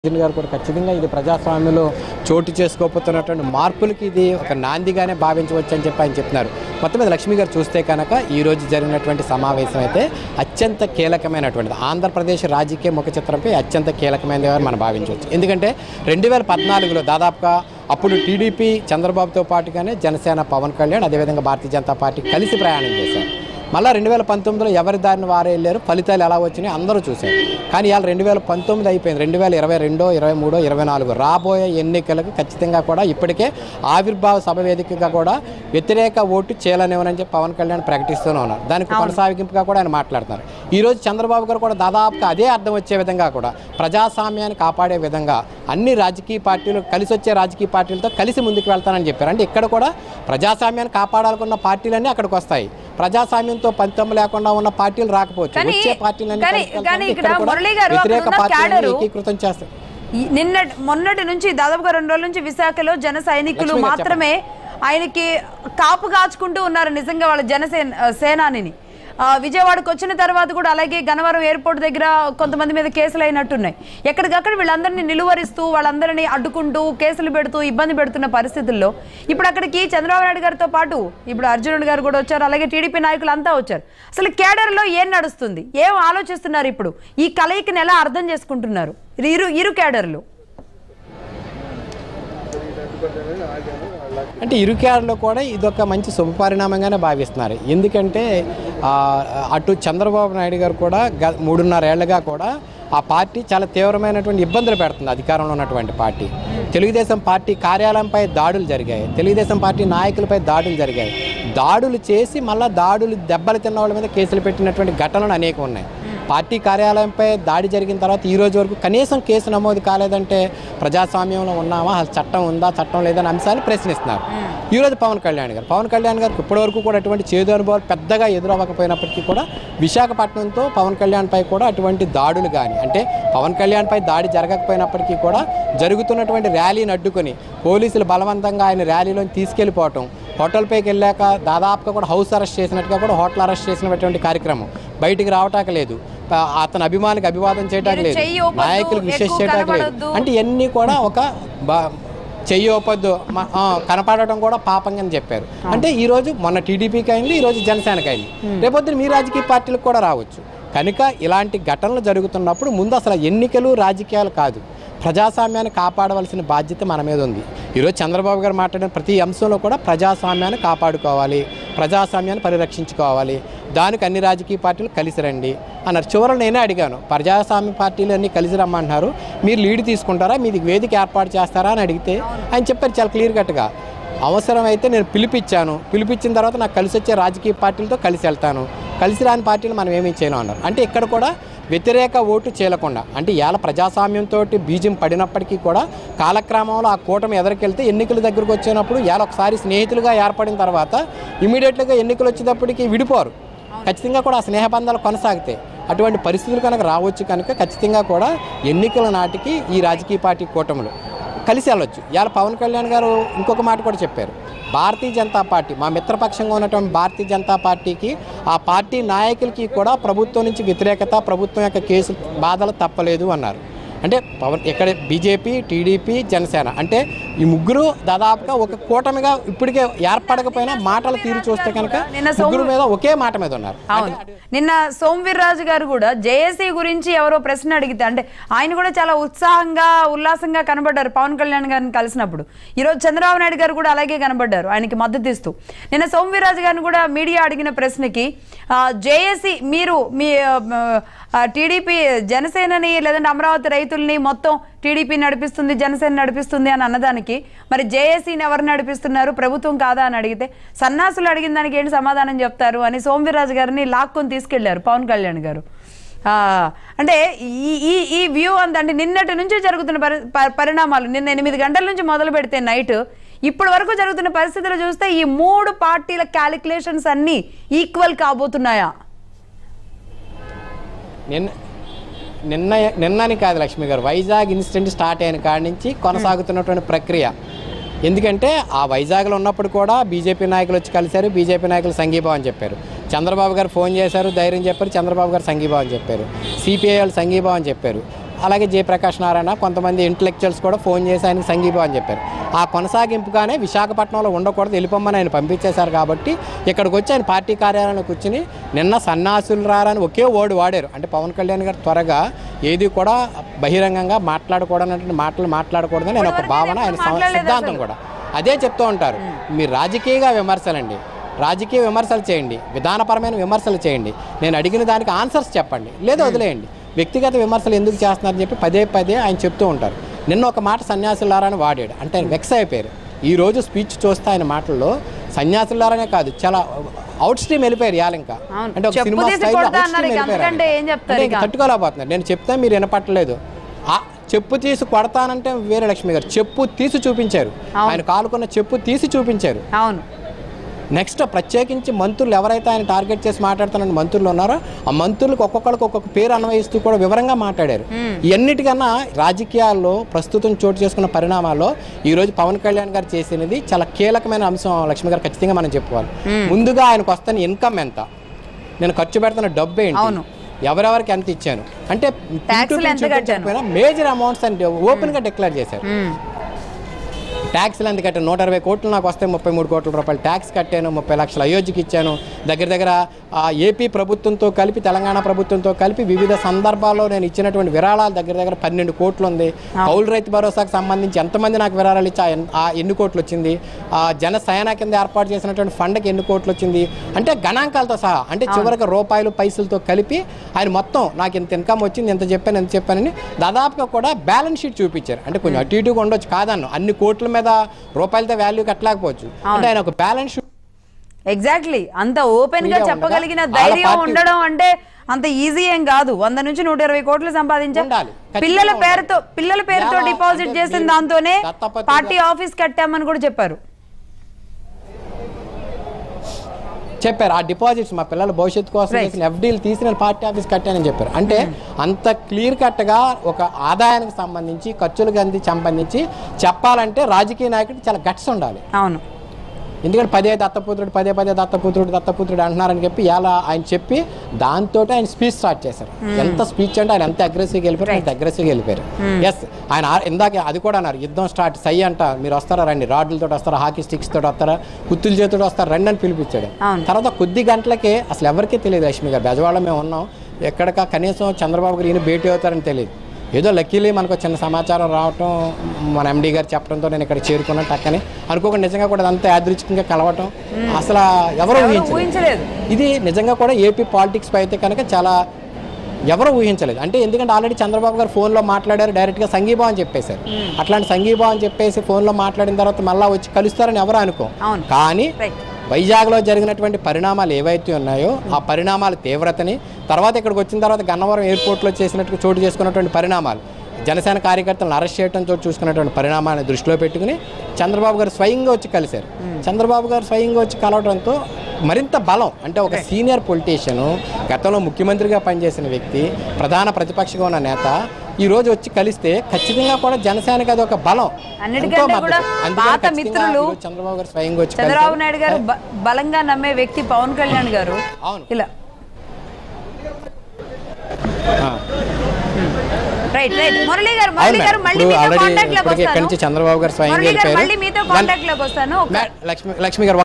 జగన్ గారు కూడా ఖచ్చితంగా ఇది ప్రజాస్వామ్యంలో చోటు చేసుకోకపోతున్నటువంటి మార్పులకి ఇది ఒక నాందిగానే భావించవచ్చు అని చెప్పి ఆయన చెప్తున్నారు మొత్తం మీద లక్ష్మి గారు చూస్తే కనుక ఈ రోజు జరిగినటువంటి సమావేశం అయితే అత్యంత కీలకమైనటువంటిది ఆంధ్రప్రదేశ్ రాజకీయ ముఖ చిత్రంపై అత్యంత కీలకమైనదిగా మనం భావించవచ్చు ఎందుకంటే రెండు వేల పద్నాలుగులో దాదాపుగా అప్పుడు టీడీపీ చంద్రబాబుతో పాటుగానే జనసేన పవన్ కళ్యాణ్ అదేవిధంగా భారతీయ జనతా పార్టీ కలిసి ప్రయాణం చేశారు మళ్ళీ రెండు వేల పంతొమ్మిదిలో ఎవరి దారిని వారే వెళ్ళారు ఫలితాలు ఎలా వచ్చినాయి అందరూ చూశారు కానీ ఇవాళ రెండు వేల పంతొమ్మిది అయిపోయింది రెండు వేల ఇరవై రెండో ఇరవై మూడో ఇరవై నాలుగు రాబోయే ఎన్నికలకు ఖచ్చితంగా కూడా ఇప్పటికే ఆవిర్భావ సభ వేదికగా కూడా వ్యతిరేక ఓటు చేయలనివ్వనని చెప్పి పవన్ కళ్యాణ్ ప్రకటిస్తూనే ఉన్నారు దానికి కొనసాగింపుగా కూడా ఆయన మాట్లాడుతున్నారు ఈ రోజు చంద్రబాబు గారు కూడా దాదాపుగా అదే అర్థం వచ్చే విధంగా కూడా ప్రజాస్వామ్యాన్ని కాపాడే విధంగా అన్ని రాజకీయ పార్టీలు కలిసి వచ్చే రాజకీయ పార్టీలతో కలిసి ముందుకు వెళ్తానని చెప్పారు అంటే ఇక్కడ కూడా ప్రజాస్వామ్యాన్ని కాపాడాలనుకున్న పార్టీలన్నీ అక్కడికి వస్తాయి ప్రజాస్వామ్యంతో పంతం లేకుండా ఉన్న పార్టీలు రాకపోవచ్చు కానీ- వచ్చే పార్టీలన్నీ కానీ- కలిసి కానీ వెళ్తాయి. ఇక్కడ ఇక్కడ కూడా మురళి గారు వ్యతిరేక అక్కడ ఉన్న పార్టీలను క్యాడరు ఏకీకృతం చేస్తారు ఈ నిన్న మొన్నటి నుంచి దాదాపుగా రెండు రోజుల నుంచి విశాఖలో జన సైనికులు లక్ష్మి గారు మాత్రమే ఆయనకి కాపు కాచుకుంటూ ఉన్నారు నిజంగా వాళ్ళ జనసేన సేనానిని ఆ, విజయవాడకు వచ్చిన తర్వాత కూడా అలాగే గన్నవరం ఎయిర్పోర్ట్ దగ్గర కొంతమంది మీద కేసులు అయినట్టున్నాయి ఎక్కడికక్కడ వీళ్ళందరినీ నిలువరిస్తూ వాళ్ళందరినీ అడ్డుకుంటూ కేసులు పెడుతూ ఇబ్బంది పెడుతున్న పరిస్థితుల్లో ఇప్పుడు అక్కడికి చంద్రబాబు నాయుడు గారితో పాటు ఇప్పుడు అర్జునుడు గారు కూడా వచ్చారు అలాగే టీడీపీ నాయకులు అంతా వచ్చారు అసలు కేడర్లో ఏం నడుస్తుంది ఏం ఆలోచిస్తున్నారు ఇప్పుడు ఈ కలయికని ఎలా అర్థం చేసుకుంటున్నారు ఇరు ఇరు కేడర్లు అంటే ఇరుకేడలో కూడా ఇదొక మంచి శుభపరిణామంగానే భావిస్తున్నారు ఎందుకంటే ఆ, అటు చంద్రబాబు నాయుడు గారు కూడా గ మూడున్నర ఏళ్లుగా కూడా ఆ పార్టీ చాలా తీవ్రమైనటువంటి ఇబ్బందులు పెడుతుంది అధికారంలో ఉన్నటువంటి పార్టీ తెలుగుదేశం పార్టీ కార్యాలయంపై దాడులు జరిగాయి తెలుగుదేశం పార్టీ నాయకులపై దాడులు జరిగాయి దాడులు చేసి మళ్ళీ దాడులు దెబ్బలు తిన్న వాళ్ళ మీద కేసులు పెట్టినటువంటి ఘటనలు అనేక ఉన్నాయి పార్టీ కార్యాలయంపై దాడి జరిగిన తర్వాత ఈ రోజు వరకు కనీసం కేసు నమోదు కాలేదంటే ప్రజాస్వామ్యంలో ఉన్నామా అసలు చట్టం ఉందా చట్టం లేదని అంశాలు ప్రశ్నిస్తున్నారు ఈ రోజు పవన్ కళ్యాణ్ గారు పవన్ కళ్యాణ్ గారికి ఇప్పటివరకు కూడా అటువంటి చేదు అనుభవాలు పెద్దగా ఎదురవ్వకపోయినప్పటికీ కూడా విశాఖపట్నంతో పవన్ కళ్యాణ్ పై కూడా అటువంటి దాడులు కానీ అంటే పవన్ కళ్యాణ్ పై దాడి జరగకపోయినప్పటికీ కూడా జరుగుతున్నటువంటి ర్యాలీని అడ్డుకొని పోలీసులు బలవంతంగా ఆయన ర్యాలీలోని తీసుకెళ్లిపోవటం హోటల్ పైకి వెళ్ళాక దాదాపుగా కూడా హౌస్ అరెస్ట్ చేసినట్టుగా కూడా హోటల్ అరెస్ట్ చేసినటువంటి కార్యక్రమం బయటికి రావటానికి లేదు ప- అతని అభిమానికి అభివాదం చేయడానికి లేదు చెయ్యి ఊపొద్దు, నాయకులకు విశేష ఎక్కువ చేయడానికి లేదు కనబడొద్దు. అంటే ఇవన్నీ కూడా ఒక బా- చెయ్యి ఒప్పొద్దు మ- ఆ, కనపడటం కూడా పాపంగా అని చెప్పారు అంటే ఈ రోజు మొన్న టీడీపీకి అయింది ఈ రోజు జనసేనకి అయింది రేపొద్దున మీ రాజకీయ పార్టీలకు కూడా రావచ్చు కనుక ఇలాంటి ఘటనలు జరుగుతున్నప్పుడు ముందు అసలు ఎన్నికలు రాజకీయాలు కాదు ప్రజాస్వామ్యాన్ని కాపాడవలసిన బాధ్యత మన మీద ఉంది ఈరోజు చంద్రబాబు గారు మాట్లాడిన ప్రతి అంశంలో కూడా ప్రజాస్వామ్యాన్ని కాపాడుకోవాలి ప్రజాస్వామ్యాన్ని పరిరక్షించుకోవాలి దానికి అన్ని రాజకీయ పార్టీలు కలిసి రండి అన్నారు చివరలో నేనే అడిగాను ప్రజాస్వామ్య పార్టీలు అన్ని కలిసి రమ్మంటున్నారు మీరు లీడ్ తీసుకుంటారా మీది వేదిక ఏర్పాటు చేస్తారా అని అడిగితే ఆయన చెప్పారు చాలా క్లియర్ కట్గా అవసరమైతే నేను పిలిపించాను పిలిపించిన తర్వాత నాకు కలిసి వచ్చే రాజకీయ పార్టీలతో కలిసి వెళ్తాను కలిసి రాని పార్టీలు మనం ఏమీ చేయలేం అన్నారు అంటే ఇక్కడ కూడా వ్యతిరేక ఓటు చేయకుండా అంటే ఇవాళ ప్రజాస్వామ్యంతో బీజం పడినప్పటికీ కూడా కాలక్రమంలో ఆ కూటమి ఎదరికెళ్తే ఎన్నికల దగ్గరకు వచ్చినప్పుడు ఇవాళ ఒకసారి స్నేహితులుగా ఏర్పడిన తర్వాత ఇమీడియట్గా ఎన్నికలు వచ్చేటప్పటికి విడిపోరు ఖచ్చితంగా కూడా ఆ స్నేహబంధాలు కొనసాగుతాయి అటువంటి పరిస్థితులు కనుక రావచ్చు కనుక ఖచ్చితంగా కూడా ఎన్నికల నాటికి ఈ రాజకీయ పార్టీ కూటములు కలిసి వెళ్ళొచ్చు ఇవాళ పవన్ కళ్యాణ్ గారు ఇంకొక మాట కూడా చెప్పారు భారతీయ జనతా పార్టీ మా మిత్రపక్షంగా ఉన్నటువంటి భారతీయ జనతా పార్టీకి ఆ పార్టీ నాయకులకి కూడా ప్రభుత్వం నుంచి వ్యతిరేకత ప్రభుత్వం యొక్క కేసు బాధలు తప్పలేదు అన్నారు అంటే పవన్ ఇక్కడ బీజేపీ టీడీపీ జనసేన అంటే ఈ ముగ్గురు దాదాపుగా ఒక కూటమిగా ఇప్పటికే ఏర్పడకపోయినా మాటల తీరు చూస్తే కనుక నిన్న సోము- ముగ్గురు మీద ఒకే మాట మీద ఉన్నారు అవును నిన్న సోమవీర్రాజు గారు కూడా జేఏసీ గురించి ఎవరో ప్రశ్న అడిగితే అంటే ఆయన కూడా చాలా ఉత్సాహంగా ఉల్లాసంగా కనబడ్డారు పవన్ కళ్యాణ్ గారిని కలిసినప్పుడు ఈరోజు చంద్రబాబు నాయుడు గారు కూడా అలాగే కనబడ్డారు ఆయనకి మద్దతు ఇస్తూ నిన్న సోమవీర్రాజు గారిని కూడా మీడియా అడిగిన ప్రశ్నకి జేఏసీ మీరు మీ టీడీపీ జనసేనని లేదంటే అమరావతి రైతుల్ని మొత్తం టీడీపీ నడిపిస్తుంది జనసేన నడిపిస్తుంది అని అన్నదానికి మరి జేఏసీని ఎవరు నడిపిస్తున్నారు ప్రభుత్వం కాదా అని అడిగితే సన్నాసులు అడిగిన దానికి ఏంటి సమాధానం చెప్తారు అని సోమవీర్రాజు గారిని లాక్కొని తీసుకెళ్లారు పవన్ కళ్యాణ్ గారు ఆ, అంటే ఈ ఈ ఈ వ్యూ అందండి నిన్నటి నుంచి జరుగుతున్న పరి ప- పరిణామాలు నిన్న ఎనిమిది గంటల నుంచి మొదలు పెడితే నైట్ ఇప్పటి వరకు జరుగుతున్న పరిస్థితులు చూస్తే ఈ మూడు పార్టీల క్యాలిక్యులేషన్స్ అన్నీ ఈక్వల్ కాబోతున్నాయా నిన్న నిన్న నిన్నని కాదు లక్ష్మి గారు వైజాగ్ ఇన్సిడెంట్ స్టార్ట్ అయిన కాడి నుంచి కొనసాగుతున్నటువంటి ప్రక్రియ ఎందుకంటే ఆ వైజాగ్లో ఉన్నప్పుడు కూడా బీజేపీ నాయకులు వచ్చి కలిశారు బీజేపీ నాయకులు సంఘీభావం చెప్పారు చంద్రబాబు గారు ఫోన్ చేశారు ధైర్యం చెప్పారు చంద్రబాబు గారు సంఘీభావం చెప్పారు సిపిఐ వాళ్ళు సంఘీభావం చెప్పారు అలాగే జయప్రకాష్ నారాయణ కొంతమంది ఇంటలెక్చువల్స్ కూడా ఫోన్ చేసి ఆయనకి సంఘీభావం అని చెప్పారు ఆ కొనసాగింపుగానే విశాఖపట్నంలో ఉండకూడదు వెళ్ళిపోమ్మని ఆయన పంపించేశారు కాబట్టి ఇక్కడికి వచ్చి ఆయన పార్టీ కార్యాలయంలో కూర్చుని నిన్న సన్నాసులు రారని ఒకే ఓడి వాడారు అంటే పవన్ కళ్యాణ్ గారు త్వరగా ఏది కూడా బహిరంగంగా మాట్లాడకూడనటువంటి మాటలు మాట్లాడకూడదని ఆయన ఒక భావన ఆయన సం- సిద్ధాంతం కూడా అదే చెప్తూ ఉంటారు మీరు రాజకీయంగా విమర్శలండి రాజకీయ విమర్శలు చేయండి విధానపరమైన విమర్శలు చేయండి నేను అడిగిన దానికి ఆన్సర్స్ చెప్పండి లేదా వదిలేయండి వ్యక్తిగత విమర్శలు ఎందుకు చేస్తున్నారని చెప్పి పదే పదే ఆయన చెప్తూ ఉంటారు నిన్న ఒక మాట సన్యాసులారని వాడాడు అంటే ఆయన వెక్స్ అయిపోయారు ఈ రోజు స్పీచ్ చూస్తే ఆయన మాటల్లో సన్యాసులారనే కాదు చాలా అవుట్ స్ట్రీమ్ వెళ్ళిపోయారు ఇవాళ ఇంకా అవును. అంటే ఒక చెప్పు సినిమా తీసి స్టైల్లో కొడతా అవుట్ అన్నారు స్ట్రీమ్ ఇక వెళ్ళిపోయారు అంతకంటే ఆయన. ఏం చెప్తారు అంటే ఇక? ఇంక తట్టుకోలేకపోతున్నారు నేను చెప్తే మీరు వినపట్టలేదు ఆ చెప్పు తీసి కొడతానంటే వేరే లక్ష్మి గారు చెప్పు తీసి చూపించారు ఆయన కాలుకున్న చెప్పు తీసి చూపించారు అవును నెక్స్ట్ ప్రత్యేకించి మంత్రులు ఎవరైతే ఆయన టార్గెట్ చేసి మాట్లాడుతున్న మంత్రులు ఉన్నారో ఆ మంత్రులకు ఒక్కొక్కరికి ఒక్కొక్క పేరు అన్వయిస్తూ కూడా వివరంగా మాట్లాడారు ఇవన్నిటికన్నా రాజకీయాల్లో ప్రస్తుతం చోటు చేసుకున్న పరిణామాల్లో ఈ రోజు పవన్ కళ్యాణ్ గారు చేసినది చాలా కీలకమైన అంశం లక్ష్మి గారు ఖచ్చితంగా మనం చెప్పుకోవాలి ముందుగా ఆయనకు వస్తున్న ఇన్కమ్ ఎంత నేను ఖర్చు పెడుతున్న డబ్బు ఏంటి అవును. ఎవరెవరికి ఎంత ఇచ్చాను అంటే ట్యాక్సులు ఎంత కట్టాను? మేజర్ అమౌంట్స్ అంటే ఓపెన్ గా డిక్లేర్ చేశారు మ్మ్. ట్యాక్స్లు ఎంత కట్టాను నూట అరవై కోట్లు నాకు వస్తే ముప్పై మూడు కోట్ల రూపాయలు ట్యాక్స్ కట్టాను ముప్పై లక్షల అయోధ్యకి ఇచ్చాను దగ్గర దగ్గర ఆ, ఏపీ ప్రభుత్వంతో కలిపి తెలంగాణ ప్రభుత్వంతో కలిపి వివిధ సందర్భాల్లో నేను ఇచ్చినటువంటి విరాళాలు దగ్గర దగ్గర పన్నెండు కోట్లు ఉంది కౌలు రైతు భరోసాకు సంబంధించి ఎంతమంది నాకు విరాళాలు ఇచ్చి ఆ ఎన్- ఆ ఎన్ని కోట్లు వచ్చింది ఆ జన సయన కింద ఏర్పాటు చేసినటువంటి ఫండ్కి ఎన్ని కోట్లు వచ్చింది అంటే గణాంకాలతో సహా అంటే చివరికి రూపాయలు పైసలతో కలిపి ఆయన మొత్తం నాకు ఇంత ఇన్కమ్ వచ్చింది ఎంత చెప్పాను ఎంత చెప్పానని దాదాపుగా కూడా బ్యాలెన్స్ షీట్ చూపించారు అంటే కొంచెం అటు ఇటుగా ఉండొచ్చు కాదన్ను అన్ని కోట్ల మీద రూపాయలతో వాల్యూ కట్టలేకపోవచ్చు అంటే ఆయన ఒక బ్యాలెన్స్ షీట్ ఎగ్జాక్ట్లీ అంత ఓపెన్ గా మీరే చెప్పగలిగిన ఉండగా, ధైర్యం వాళ్ళ పార్టీ- ఉండడం అంటే అంత ఈజీ ఏం కాదు వంద నుంచి నూట ఇరవై కోట్లు సంపాదించా ఉండాలి. ఖచ్చితంగా పిల్లల ఉండాలి. పేరుతో పిల్లల పేరుతో ఎలా డిపాజిట్ అంటే చేసిన మీరు దాంతోనే దత్తపత్రిక- పార్టీ ఆఫీస్ కట్టామని కూడా చెప్పారు చెప్పారు ఆ డిపాజిట్స్ మా పిల్లల భవిష్యత్తు కోసం Right. చేసిన ఎఫ్డీలు తీసి నేను పార్టీ ఆఫీస్ కట్టానని చెప్పారు అంటే అంత క్లియర్ కట్గా ఒక ఆదాయానికి సంబంధించి ఖర్చులకు అంది సంబంధించి చెప్పాలంటే రాజకీయ నాయకుడు చాలా గట్స్ ఉండాలి అవును ఎందుకంటే పదే దత్తపుత్రుడు పదే పదే దత్తపుత్రుడు దత్తపుత్రుడు అంటున్నారని చెప్పి ఇలా ఆయన చెప్పి దాంతో ఆయన స్పీచ్ స్టార్ట్ చేశారు ఎంత స్పీచ్ అంటే ఆయన ఎంత అగ్రెసివ్గా వెళ్ళిపోయారు అంత అగ్రెసివ్గా వెళ్ళిపోయారు ఎస్ ఆయన ఆ- ఇందాక అది కూడా అన్నారు యుద్ధం స్టార్ట్ సై అంట మీరు వస్తారా రండి రాడ్లతో వస్తారా హాకీ స్టిక్స్ తోటి వస్తారా కుత్తుల చేతితో వస్తారా రండి అని పిలిపించాడు అవును. తర్వాత కొద్ది గంటలకే అసలు ఎవరికీ తెలియదు రష్మి గారు బెజవాడ మేము ఉన్నాం ఎక్కడికా కనీసం చంద్రబాబు గారు ఈయన భేటీ అవుతారని తెలియదు ఏదో లక్కీలీ మనకు చిన్న సమాచారం రావటం మన ఎండి గారు చెప్పడంతో నేను ఇక్కడ చేరుకున్నా టక్కని అనుకోకుండా నిజంగా కూడా అదంతా యాదృచ్ఛికంగా కలవటం అసలు ఎవరు ఎవరు ఊహించలేదు ఊహించలేదు ఇది నిజంగా కూడా ఏపీ పాలిటిక్స్ పై అయితే కనుక చాలా ఎవరు ఊహించలేదు అంటే ఎందుకంటే ఆల్రెడీ చంద్రబాబు గారు ఫోన్లో మాట్లాడారు డైరెక్ట్గా సంఘీభావం చెప్పేశారు అట్లాంటి సంఘీభావం చెప్పేసి ఫోన్లో మాట్లాడిన తర్వాత మళ్ళీ వచ్చి కలుస్తారని ఎవరు అనుకో అవును. కానీ రైట్ వైజాగ్లో జరిగినటువంటి పరిణామాలు ఏవైతే ఉన్నాయో ఆ పరిణామాల తీవ్రతని తర్వాత ఇక్కడికి వచ్చిన తర్వాత గన్నవరం ఎయిర్పోర్ట్లో చేసినట్టు చోటు చేసుకున్నటువంటి పరిణామాలు జనసేన కార్యకర్తలను అరెస్ట్ చేయడం చోటు చూసుకున్నటువంటి పరిణామాన్ని దృష్టిలో పెట్టుకుని చంద్రబాబు గారు స్వయంగా వచ్చి కలిశారు చంద్రబాబు గారు స్వయంగా వచ్చి కలవడంతో మరింత బలం అంటే ఒక సీనియర్ పొలిటీషియన్ గతంలో ముఖ్యమంత్రిగా పనిచేసిన వ్యక్తి ప్రధాన ప్రతిపక్షంగా ఉన్న నేత ఈ రోజు వచ్చి కలిస్తే ఖచ్చితంగా కూడా జనసేనకి అది ఒక బలం అన్నిటికంటే ఎంతో మద్దతు. కూడా అందుకని పాత ఖచ్చితంగా మిత్రులు ఈరోజు చంద్రబాబు గారు స్వయంగా వచ్చి చంద్రబాబు కలిశారు. నాయుడు గారు బ- బలంగా నమ్మే వ్యక్తి పవన్ కళ్యాణ్ గారు అవును. ఇలా ఆ. రైట్ రైట్ మురళి గారు అవును మురళి గారు మేడం. మళ్ళీ ఇప్పుడు మీతో already కాంటాక్ట్ లోకి ఇప్పటికే ఇక్కడి వస్తాను నుంచి చంద్రబాబు గారు స్వయంగా మురళి గారు వెళ్ళిపోయారు. మళ్ళీ మీతో దాని- కాంటాక్ట్ లోకి వస్తాను ఒక- మే- లక్ష్మి లక్ష్మి గారు